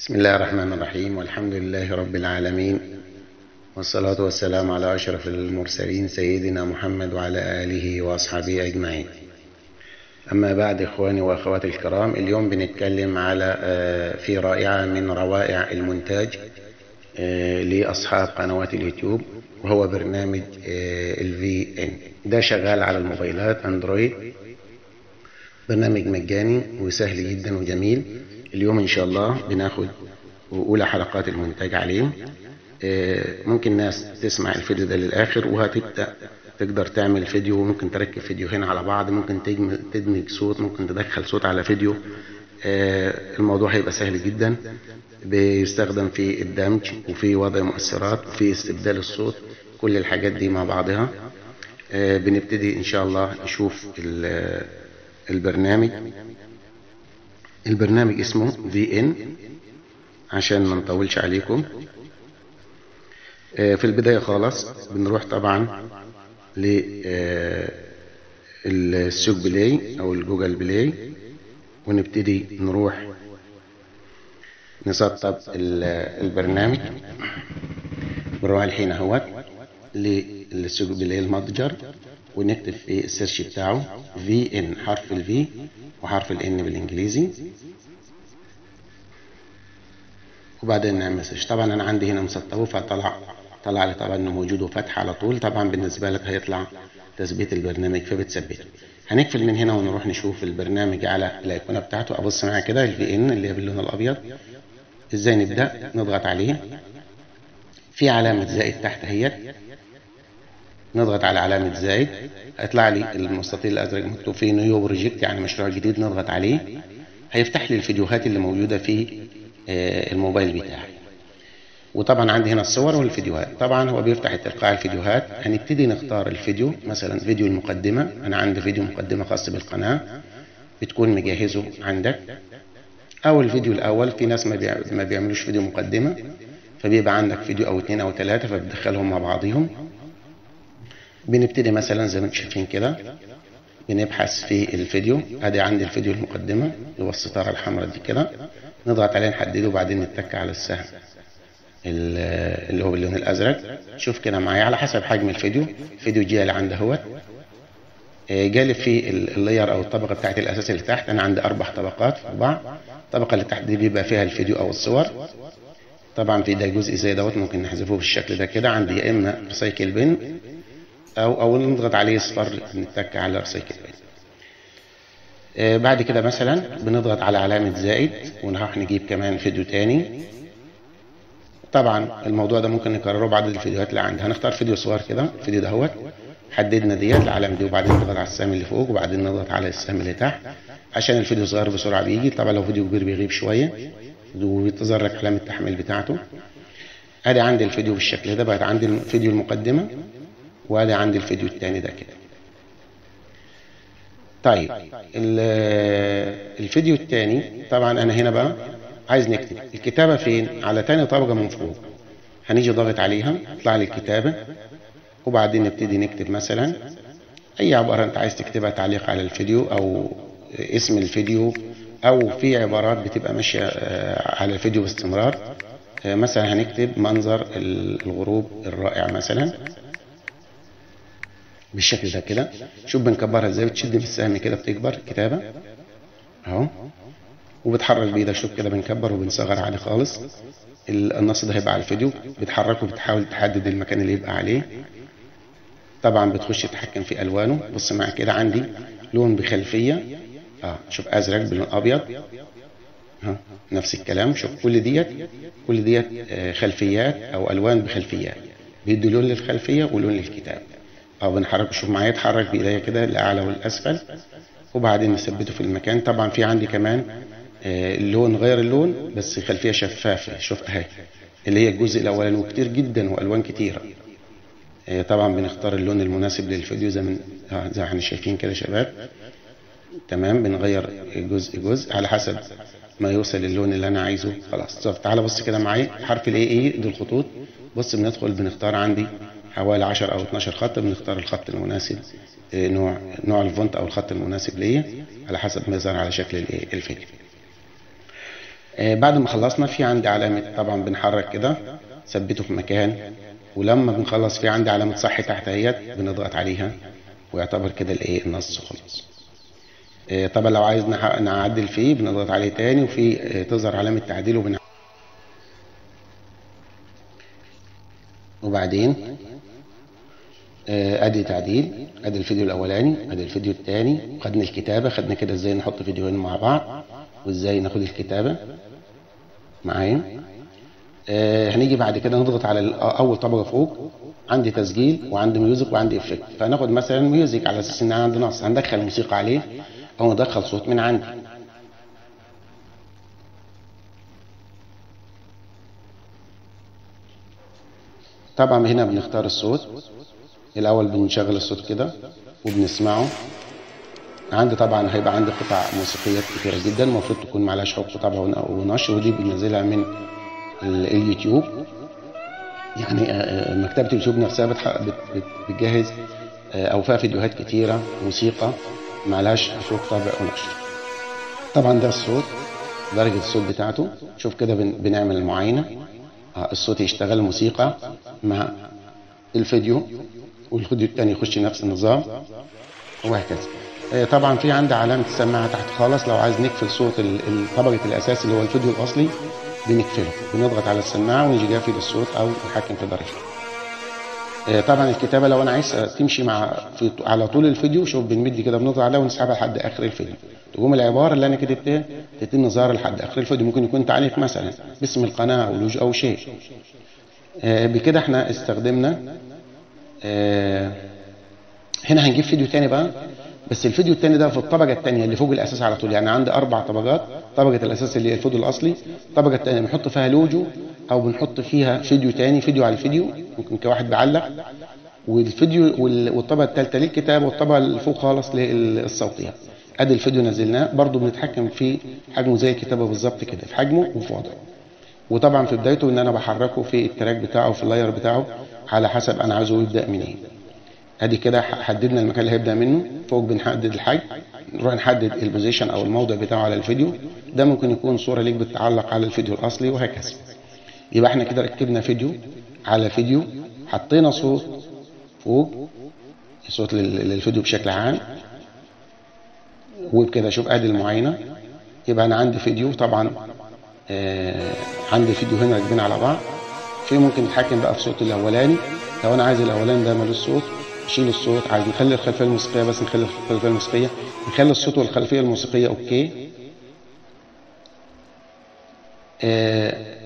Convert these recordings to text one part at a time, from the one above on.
بسم الله الرحمن الرحيم والحمد لله رب العالمين والصلاة والسلام على أشرف المرسلين سيدنا محمد وعلى آله وأصحابه أجمعين أما بعد إخواني وأخواتي الكرام اليوم بنتكلم على في رائعة من روائع المونتاج لأصحاب قنوات اليوتيوب وهو برنامج الفي ان ده شغال على الموبايلات اندرويد برنامج مجاني وسهل جدا وجميل اليوم ان شاء الله بناخد اولى حلقات المونتاج عليه ممكن ناس تسمع الفيديو ده للاخر وهتبدا تقدر تعمل فيديو ممكن تركب فيديوهين على بعض ممكن تدمج صوت ممكن تدخل صوت على فيديو الموضوع هيبقى سهل جدا بيستخدم في الدمج وفي وضع مؤثرات وفي استبدال الصوت كل الحاجات دي مع بعضها بنبتدي ان شاء الله نشوف البرنامج البرنامج اسمه في ان عشان ما نطولش عليكم في البداية خالص بنروح طبعا للسوق بلاي او الجوجل بلاي ونبتدي نروح نسطب البرنامج بنروح الحين اهوت للسوق بلاي المتجر ونكتب في السيرش بتاعه في ان حرف الفي وحرف الان بالانجليزي وبعدين نعمل سيرش طبعا انا عندي هنا مسطبه فطلع طلع لي طبعا انه موجود وفتح على طول طبعا بالنسبه لك هيطلع تثبيت البرنامج فبتثبته هنقفل من هنا ونروح نشوف البرنامج على الايقونه بتاعته ابص معايا كده الفي ان اللي هي باللون الابيض ازاي نبدا نضغط عليه في علامه زائد تحت اهيت نضغط على علامه زائد هيطلع لي المستطيل الازرق مكتوب فيه نيو بروجكت يعني مشروع جديد نضغط عليه هيفتح لي الفيديوهات اللي موجوده في الموبايل بتاعي وطبعا عندي هنا الصور والفيديوهات طبعا هو بيفتح تلقائي الفيديوهات هنبتدي نختار الفيديو مثلا فيديو المقدمة انا عندي فيديو مقدمة خاص بالقناة بتكون مجهزه عندك او الفيديو الاول في ناس ما بيعملوش فيديو مقدمة فبيبقى عندك فيديو او اتنين او تلاتة فبتدخلهم مع بعضهم بنبتدي مثلا زي ما انتم شايفين كده بنبحث في الفيديو ادي عندي الفيديو المقدمة اللي هو الستارة الحمراء دي كده نضغط عليه نحدده وبعدين نتك على السهم اللي هو باللون الازرق شوف كده معايا على حسب حجم الفيديو الفيديو جالي عندي اهوت جالي في اللاير او الطبقه بتاعت الاساس اللي تحت انا عندي اربع طبقات في بعض الطبقه اللي تحت دي بيبقى فيها الفيديو او الصور طبعا في ده جزء زي دوت ممكن نحذفه بالشكل ده كده عندي يا اما ريسايكل بن او او نضغط عليه اصفر نتك على ريسايكل بن آه بعد كده مثلا بنضغط على علامه زائد ونروح نجيب كمان فيديو تاني طبعا الموضوع ده ممكن نكرره بعدد الفيديوهات اللي عندي هنختار فيديو صور كده الفيديو دهوت حددنا ديت العلامه دي وبعدين نضغط على السهم اللي فوق وبعدين نضغط على السهم اللي تحت عشان الفيديو صغير بسرعه بيجي طبعا لو فيديو كبير بيغيب شويه وبتظهر لك علامه التحميل بتاعته ادي عندي الفيديو بالشكل ده بقت عندي الفيديو المقدمه وادي عندي الفيديو الثاني ده كده طيب الفيديو الثاني طبعا انا هنا بقى عايز نكتب الكتابة فين على تاني طبقة من فوق هنيجي ضاغط عليها يطلع لي الكتابة وبعدين نبتدي نكتب مثلا اي عبارة انت عايز تكتبها تعليق على الفيديو او اسم الفيديو او في عبارات بتبقى ماشية على الفيديو باستمرار مثلا هنكتب منظر الغروب الرائع مثلا بالشكل ده كده شوف بنكبرها ازاي بتشد بالسهم كده بتكبر الكتابة اهو وبتحرك بايدك شوف كده بنكبر وبنصغر عادي خالص النص ده هيبقى على الفيديو بتحركه بتحاول تحدد المكان اللي يبقى عليه طبعا بتخش تتحكم في الوانه بص معايا كده عندي لون بخلفيه اه شوف ازرق بلون ابيض ها نفس الكلام شوف كل ديت كل ديت خلفيات او الوان بخلفيات بيدوا لون للخلفيه ولون للكتاب او بنحركه شوف معايا يتحرك بايديا كده الاعلى والاسفل وبعدين نثبته في المكان طبعا في عندي كمان اللون غير اللون بس خلفيه شفافه شوف اهي اللي هي الجزء الاولاني وكتير جدا والوان كتيره طبعا بنختار اللون المناسب للفيديو زي ما زي ما احنا شايفين كده شباب تمام بنغير جزء جزء على حسب ما يوصل للون اللي انا عايزه خلاص طب تعالى بص كده معايا حرف الاي اي دي الخطوط بص بندخل بنختار عندي حوالي 10 او 12 خط بنختار الخط المناسب نوع نوع الفونت او الخط المناسب ليا على حسب ما يظهر على شكل الفيديو آه، بعد ما خلصنا في عندي علامة طبعا بنحرك كده ثبته في مكان ولما بنخلص في عندي علامة صح تحت اهيت بنضغط عليها ويعتبر كده الايه النص خلص آه، طبعا لو عايز نح- نعدل فيه بنضغط عليه تاني وفي آه، تظهر علامة تعديل وبن وبعدين آه، ادي تعديل ادي الفيديو الاولاني ادي الفيديو الثاني خدنا الكتابه خدنا كده ازاي نحط فيديوهين مع بعض وازاي ناخد الكتابه معايا آه هنيجي بعد كده نضغط على ال- اول طبقه فوق عندي تسجيل وعندي ميوزك وعندي افكت فهناخد مثلا ميوزك على اساس ان عندي نص هندخل موسيقى عليه او ندخل صوت من عندي طبعا هنا بنختار الصوت الاول بنشغل الصوت كده وبنسمعه عندي طبعا هيبقى عندي قطع موسيقيات كتيره جدا المفروض تكون معلهاش حقوق طبع ون- ونشر ودي بننزلها من ال- اليوتيوب يعني آه، آه، مكتبه اليوتيوب نفسها بتح- بت- بت- بتجهز آه، او فيها فيديوهات كتيره موسيقى معلهاش حقوق طبع ونشر طبعا ده الصوت درجه الصوت بتاعته شوف كده بن- بنعمل المعاينه آه، الصوت يشتغل الموسيقى مع الفيديو والفيديو التاني يخش نفس النظام وهكذا آه، طبعا في عندي علامة السماعة تحت خالص لو عايز نقفل صوت ال- الطبقة الأساسي اللي هو الفيديو الأصلي بنقفله بنضغط على السماعة ونيجي قافل الصوت أو نتحكم في درجته آه، طبعا الكتابة لو أنا عايز تمشي مع في على طول الفيديو شوف بنمد كده بنضغط عليها ونسحبها لحد آخر الفيديو تقوم العبارة اللي أنا كتبتها تتم ظاهرة لحد آخر الفيديو ممكن يكون تعليق مثلا باسم القناة أو لوجو أو شيء آه، بكده احنا استخدمنا آه، هنا هنجيب فيديو تاني بقى بس الفيديو التاني ده في الطبقه التانيه اللي فوق الاساس على طول يعني عندي اربع طبقات طبقه الاساس اللي هي الفيديو الاصلي الطبقه التانيه بنحط فيها لوجو او بنحط فيها فيديو تاني فيديو على الفيديو ممكن كواحد بيعلق والفيديو وال- والطبقه الثالثه للكتاب والطبقه اللي فوق خالص للصوتيه ادي الفيديو نزلناه برضو بنتحكم في حجمه زي الكتابه بالظبط كده في حجمه وفي وضعه وطبعا في بدايته ان انا بحركه في التراك بتاعه في اللاير بتاعه على حسب انا عايزه يبدا منين ادي كده حددنا المكان اللي هيبدا منه فوق بنحدد الحجم نروح نحدد البوزيشن او الموضع بتاعه على الفيديو ده ممكن يكون صوره ليك بتتعلق على الفيديو الاصلي وهكذا يبقى احنا كده ركبنا فيديو على فيديو حطينا صوت فوق صوت لل- للفيديو بشكل عام وبكده شوف ادي المعاينه يبقى انا عندي فيديو طبعا آه عندي فيديو هنا راكبين على بعض في ممكن نتحكم بقى في صوت الاولاني لو انا عايز الاولاني ده ملوش صوت نشيل الصوت عايز نخلي الخلفيه الموسيقيه بس نخلي الخلفيه الموسيقيه نخلي الصوت والخلفيه الموسيقيه اوكي آه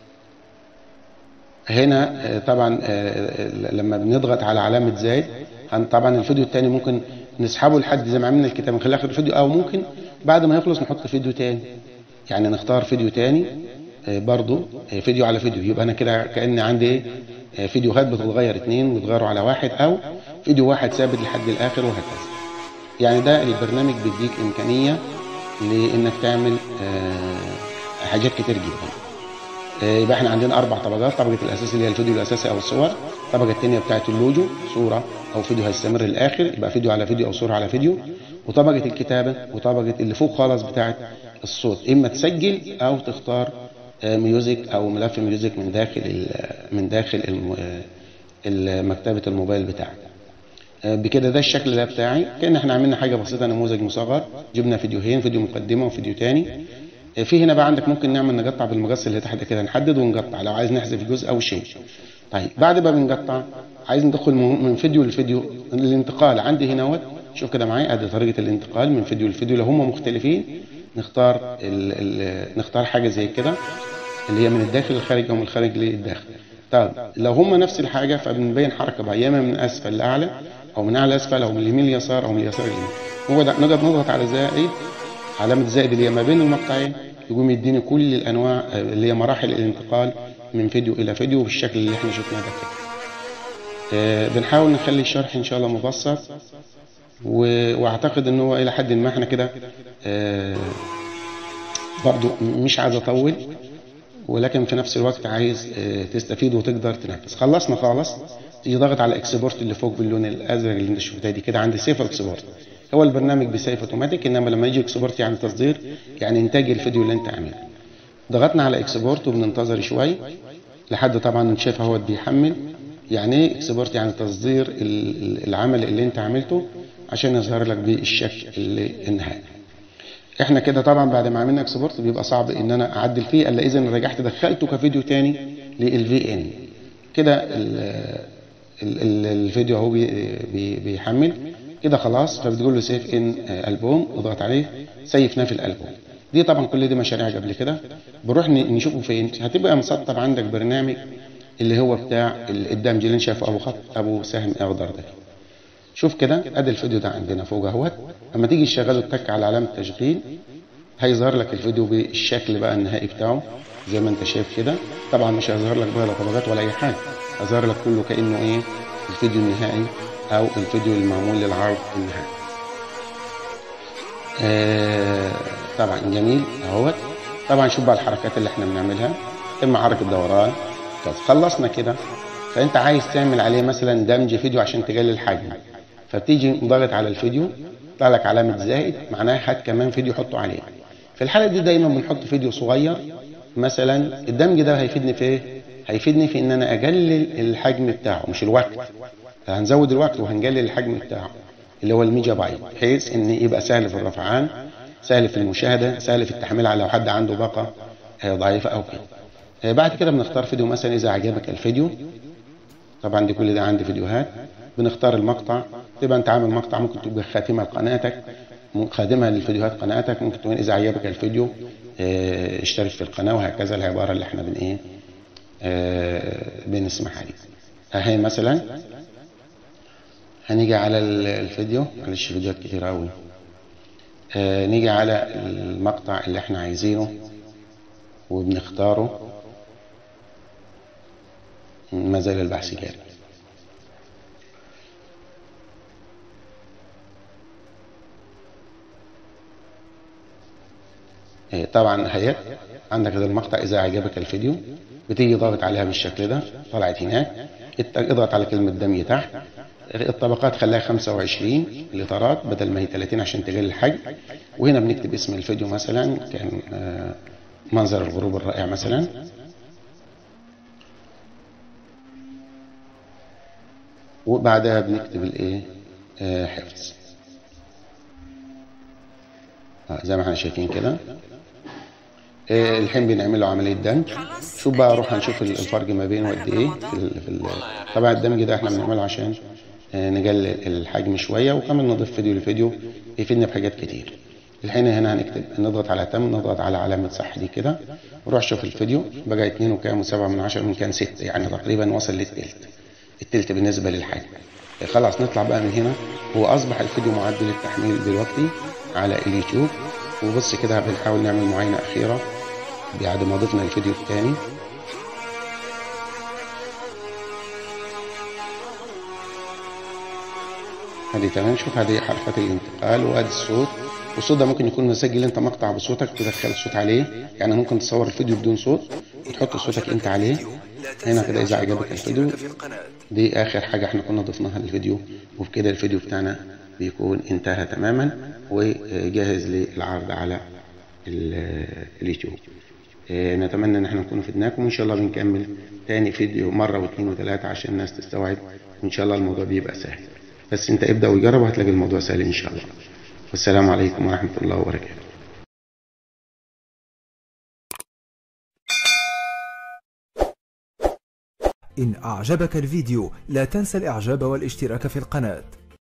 هنا آه، طبعا آه، لما بنضغط على علامة زائد هن- طبعا الفيديو التاني ممكن نسحبه لحد زي ما عملنا الكتاب نخليه اخر الفيديو او ممكن بعد ما يخلص نحط فيديو تاني يعني نختار فيديو تاني آه، برضو آه، فيديو على فيديو يبقى انا كده كأن عندي ايه آه، فيديوهات بتتغير اتنين بيتغيروا على واحد او فيديو واحد ثابت لحد الاخر وهكذا يعني ده البرنامج بيديك امكانية لانك تعمل آه، حاجات كتير جدا آه، يبقى احنا عندنا اربع طبقات طبقه الاساس اللي هي الفيديو الاساسي او الصور الطبقه الثانيه بتاعه اللوجو صوره او فيديو هيستمر للاخر يبقى فيديو على فيديو او صوره على فيديو وطبقه الكتابه وطبقه اللي فوق خالص بتاعه الصوت اما تسجل او تختار آه، ميوزك او ملف ميوزك من داخل ال- من داخل الم- آه، ال- مكتبه الموبايل بتاعك آه، بكده ده الشكل ده بتاعي كان احنا عملنا حاجه بسيطه نموذج مصغر جبنا فيديوهين فيديو مقدمه وفيديو تاني آه، في هنا بقى عندك ممكن نعمل نقطع بالمقص اللي تحت كده نحدد ونقطع لو عايز نحذف جزء او شيء طيب بعد ما بنقطع عايز ندخل من من فيديو لفيديو الانتقال عندي هنا اهوت شوف كده معايا ادي طريقه الانتقال من فيديو لفيديو لو هم مختلفين نختار ال ال نختار حاجه زي كده اللي هي من الداخل للخارج او من الخارج للداخل طيب لو هم نفس الحاجه فبنبين حركه بقى يا اما من اسفل لاعلى او من اعلى اسفل او من اليمين لليسار او من اليسار لليمين هو ده نقدر نضغط على زائد علامه زائد اللي هي ما بين المقطعين يقوم يديني كل الانواع آه، اللي هي مراحل الانتقال من فيديو الى فيديو بالشكل اللي احنا شفناه ده كده آه، بنحاول نخلي الشرح ان شاء الله مبسط و- واعتقد ان هو الى حد ما احنا كده آه، برضو مش عايز اطول ولكن في نفس الوقت عايز آه، تستفيد وتقدر تنفذ خلصنا خالص تيجي ضغط على اكسبورت اللي فوق باللون الازرق اللي انت شفتها دي كده عندي سيف اكسبورت هو البرنامج بيسيف اوتوماتيك انما لما يجي اكسبورت يعني تصدير يعني انتاج الفيديو اللي انت عامله ضغطنا على اكسبورت وبننتظر شوي لحد طبعا انت شايف اهوت بيحمل يعني ايه اكسبورت يعني تصدير ال- ال- العمل اللي انت عملته عشان يظهر لك بالشكل اللي النهائي احنا كده طبعا بعد ما عملنا اكسبورت بيبقى صعب ان انا اعدل فيه الا اذا رجعت دخلته كفيديو تاني للفي ان كده ال- ال- ال- الفيديو اهو بي- بي- بيحمل كده خلاص فبتقول له سيف ان البوم اضغط عليه سيفناه في الالبوم دي طبعا كل دي مشاريع قبل كده بنروح ن- نشوفه فين هتبقى مسطب عندك برنامج اللي هو بتاع ال- الدمج اللي انت شايفه ابو خط ابو سهم اخضر ده شوف كده ادي الفيديو ده عندنا فوق اهوت اما تيجي تشغله تك على علامه تشغيل هيظهر لك الفيديو بالشكل بقى النهائي بتاعه زي ما انت شايف كده طبعا مش هيظهر لك بقى لا طبقات ولا اي حاجه هيظهر لك كله كانه ايه الفيديو النهائي او الفيديو المعمول للعرض النهائي آه طبعا جميل اهوت طبعا شوف بقى الحركات اللي احنا بنعملها اما حركه دوران كده خلصنا كده فانت عايز تعمل عليه مثلا دمج فيديو عشان تقلل الحجم فبتيجي ضاغط على الفيديو يطلع لك علامه زائد معناها هات كمان فيديو حطه عليه في الحاله دي دايما بنحط فيديو صغير مثلا الدمج ده هيفيدني في ايه هيفيدني في ان انا اقلل الحجم بتاعه مش الوقت هنزود الوقت وهنقلل الحجم بتاعه اللي هو الميجا بايت بحيث ان يبقى سهل في الرفعان سهل في المشاهده سهل في التحميل على لو حد عنده باقه آه، ضعيفه او كده آه، بعد كده بنختار فيديو مثلا اذا عجبك الفيديو طبعا دي كل ده عندي فيديوهات بنختار المقطع تبقى انت عامل مقطع ممكن تبقى خاتمه لقناتك م- خادمه للفيديوهات قناتك ممكن تكون اذا عجبك الفيديو آه، اشترك في القناه وهكذا العباره اللي احنا بن ايه آه، بنسمعها عليه اهي مثلا هنيجي على ال- الفيديو معلش فيديوهات كتير قوي آه نيجي على المقطع اللي احنا عايزينه وبنختاره ما زال البحث جاري آه، طبعا هي عندك هذا المقطع اذا عجبك الفيديو بتيجي ضاغط عليها بالشكل ده طلعت هناك ات- اضغط على كلمه دمج تحت الطبقات خليها 25 الاطارات بدل ما هي 30 عشان تقلل الحجم وهنا بنكتب اسم الفيديو مثلا كان آه، منظر الغروب الرائع مثلا وبعدها بنكتب الايه آه، حفظ آه، زي ما احنا شايفين كده آه، الحين بنعمل له عمليه دمج شوف بقى نروح هنشوف الفرق ما بينه قد ايه في ال... في ال... طبعا الدمج ده احنا بنعمله عشان آه، نقلل الحجم شويه وكمان نضيف فيديو لفيديو يفيدنا بحاجات كتير الحين هنا هنكتب نضغط على تم نضغط على علامه صح دي كده نروح شوف الفيديو بقى 2 وكام وسبعة من عشرة من كان 6 يعني تقريبا وصل للتلت التلت بالنسبه للحجم خلاص نطلع بقى من هنا هو اصبح الفيديو معد للتحميل دلوقتي على اليوتيوب وبص كده بنحاول نعمل معاينه اخيره بعد ما ضفنا الفيديو الثاني ادي تمام شوف هذه حركات الانتقال وادي الصوت والصوت ده ممكن يكون مسجل انت مقطع بصوتك تدخل الصوت عليه يعني ممكن تصور الفيديو بدون صوت وتحط صوتك انت عليه هنا كده اذا عجبك الفيديو في القناة دي اخر حاجه احنا كنا ضفناها للفيديو وبكده الفيديو بتاعنا بيكون انتهى تماما وجاهز للعرض على ال- اليوتيوب آه، نتمنى ان احنا نكون فدناكم وان شاء الله بنكمل تاني فيديو مره واثنين وثلاثه عشان الناس تستوعب وان شاء الله الموضوع بيبقى سهل بس انت ابدا وجرب وهتلاقي الموضوع سهل ان شاء الله والسلام عليكم ورحمه الله وبركاته إن أعجبك الفيديو لا تنسى الإعجاب والاشتراك في القناة